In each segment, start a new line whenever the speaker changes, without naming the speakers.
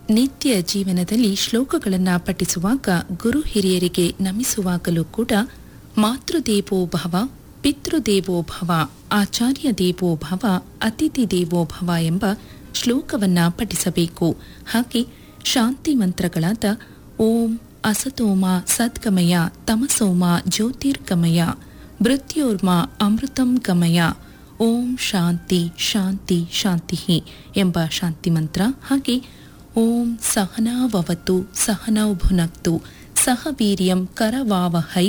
ನಿತ್ಯ ಜೀವನದಲ್ಲಿ ಶ್ಲೋಕಗಳನ್ನು ಪಠಿಸುವಾಗ ಗುರು ಹಿರಿಯರಿಗೆ ನಮಿಸುವಾಗಲೂ ಕೂಡ ಮಾತೃದೇವೋ ಭವ ಪಿತೃದೇವೋ ಭವ ಆಚಾರ್ಯ ದೇವೋ ಭವ ಅತಿಥಿ ದೇವೋ ಭವ ಎಂಬ ಶ್ಲೋಕವನ್ನು ಪಠಿಸಬೇಕು ಹಾಗೆ ಶಾಂತಿ ಮಂತ್ರಗಳಾದ ಓಂ ಅಸತೋಮ ಸದ್ಗಮಯ ತಮಸೋಮ ಜ್ಯೋತಿರ್ಗಮಯ ಮೃತ್ಯೋರ್ಮ ಅಮೃತಂ ಗಮಯ ಓಂ ಶಾಂತಿ ಶಾಂತಿ ಶಾಂತಿ ಎಂಬ ಶಾಂತಿ ಮಂತ್ರ ಹಾಗೆ ಓಂ ಸಹನಾವವತು ಸಹನೌ ಭುನಕ್ತು ಸಹ ವೀರ್ಯಂ ಕರವಾವಹೈ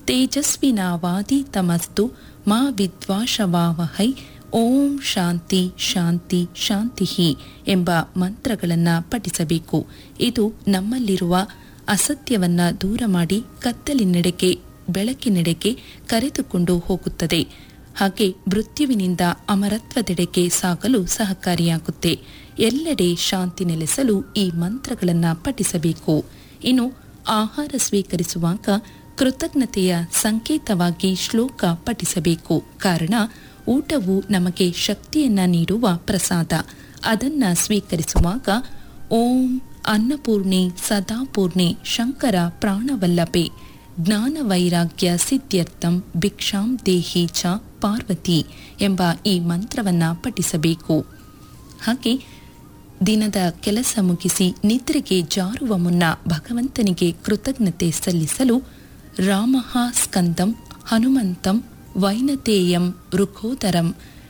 ತೇಜಸ್ವಿನಾವಾದಿತಮಸ್ತು ಮಾ ವಿದ್ವಾಷವಾವಹೈ ಓಂ ಶಾಂತಿ ಶಾಂತಿ ಶಾಂತಿ ಎಂಬ ಮಂತ್ರಗಳನ್ನು ಪಠಿಸಬೇಕು ಇದು ನಮ್ಮಲ್ಲಿರುವ ಅಸತ್ಯವನ್ನ ದೂರ ಮಾಡಿ ಕತ್ತಲಿನೆಡೆಗೆ ಬೆಳಕಿನೆಡೆಗೆ ಕರೆದುಕೊಂಡು ಹೋಗುತ್ತದೆ ಹಾಗೆ ಮೃತ್ಯುವಿನಿಂದ ಅಮರತ್ವದೆಡೆಗೆ ಸಾಗಲು ಸಹಕಾರಿಯಾಗುತ್ತೆ ಎಲ್ಲೆಡೆ ಶಾಂತಿ ನೆಲೆಸಲು ಈ ಮಂತ್ರಗಳನ್ನು ಪಠಿಸಬೇಕು ಇನ್ನು ಆಹಾರ ಸ್ವೀಕರಿಸುವಾಗ ಕೃತಜ್ಞತೆಯ ಸಂಕೇತವಾಗಿ ಶ್ಲೋಕ ಪಠಿಸಬೇಕು ಕಾರಣ ಊಟವು ನಮಗೆ ಶಕ್ತಿಯನ್ನ ನೀಡುವ ಪ್ರಸಾದ ಅದನ್ನ ಸ್ವೀಕರಿಸುವಾಗ ಓಂ ಅನ್ನಪೂರ್ಣೆ ಸದಾಪೂರ್ಣೆ ಶಂಕರ ಪ್ರಾಣವಲ್ಲಭೆ ಜ್ಞಾನ ವೈರಾಗ್ಯ ಸಿದ್ಧ್ಯರ್ಥಂ ಭಿಕ್ಷಾಂ ದೇಹಿ ಚ ಪಾರ್ವತಿ ಎಂಬ ಈ ಮಂತ್ರವನ್ನ ಪಠಿಸಬೇಕು ಹಾಗೆ ದಿನದ ಕೆಲಸ ಮುಗಿಸಿ ನಿದ್ರೆಗೆ ಜಾರುವ ಮುನ್ನ ಭಗವಂತನಿಗೆ ಕೃತಜ್ಞತೆ ಸಲ್ಲಿಸಲು ರಾಮಃ ಸ್ಕಂದಂ ಹನುಮಂತಂ ವೈನತೇಯಂ ರುಖೋದರಂ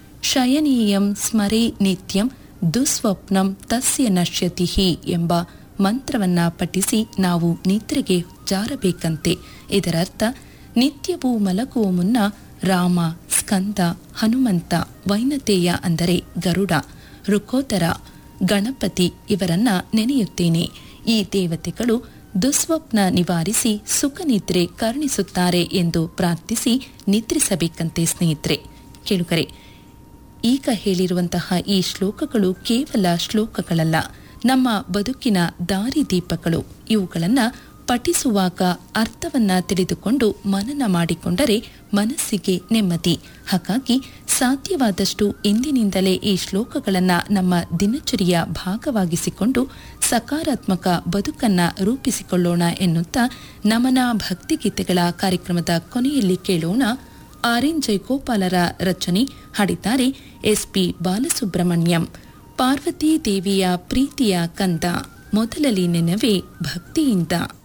ಶಯನೀಯಂ ಸ್ಮರೇ ನಿತ್ಯಂ ದುಸ್ವಪ್ನಂ ತಸ್ಯ ನಶ್ಯತಿ ಎಂಬ ಮಂತ್ರವನ್ನ ಪಠಿಸಿ ನಾವು ನಿದ್ರೆಗೆ ಜಾರಬೇಕಂತೆ ಇದರರ್ಥ ನಿತ್ಯವೂ ಮಲಗುವ ಮುನ್ನ ರಾಮ ಸ್ಕಂದ ಹನುಮಂತ ವೈನತೇಯ ಅಂದರೆ ಗರುಡ ರುಕೋದರ ಗಣಪತಿ ಇವರನ್ನ ನೆನೆಯುತ್ತೇನೆ ಈ ದೇವತೆಗಳು ದುಸ್ವಪ್ನ ನಿವಾರಿಸಿ ಸುಖ ನಿದ್ರೆ ಕರುಣಿಸುತ್ತಾರೆ ಎಂದು ಪ್ರಾರ್ಥಿಸಿ ನಿದ್ರಿಸಬೇಕಂತೆ ಸ್ನೇಹಿತರೆ ಕೇಳುಗರೆ ಈಗ ಹೇಳಿರುವಂತಹ ಈ ಶ್ಲೋಕಗಳು ಕೇವಲ ಶ್ಲೋಕಗಳಲ್ಲ ನಮ್ಮ ಬದುಕಿನ ದಾರಿದೀಪಗಳು ಇವುಗಳನ್ನು ಪಠಿಸುವಾಗ ಅರ್ಥವನ್ನ ತಿಳಿದುಕೊಂಡು ಮನನ ಮಾಡಿಕೊಂಡರೆ ಮನಸ್ಸಿಗೆ ನೆಮ್ಮದಿ ಹಾಗಾಗಿ ಸಾಧ್ಯವಾದಷ್ಟು ಇಂದಿನಿಂದಲೇ ಈ ಶ್ಲೋಕಗಳನ್ನು ನಮ್ಮ ದಿನಚರಿಯ ಭಾಗವಾಗಿಸಿಕೊಂಡು ಸಕಾರಾತ್ಮಕ ಬದುಕನ್ನ ರೂಪಿಸಿಕೊಳ್ಳೋಣ ಎನ್ನುತ್ತಾ ನಮನ ಭಕ್ತಿಗೀತೆಗಳ ಕಾರ್ಯಕ್ರಮದ ಕೊನೆಯಲ್ಲಿ ಕೇಳೋಣ ಆರ್ ಎನ್ ಜಯಗೋಪಾಲರ ರಚನೆ ಹಾಡಿದ್ದಾರೆ ಎಸ್ಪಿ ಬಾಲಸುಬ್ರಹ್ಮಣ್ಯಂ ಪಾರ್ವತಿ ದೇವಿಯ ಪ್ರೀತಿಯ ಕಂದ ಮೊದಲಲಿ ನೆನವೇ ಭಕ್ತಿಯಿಂದ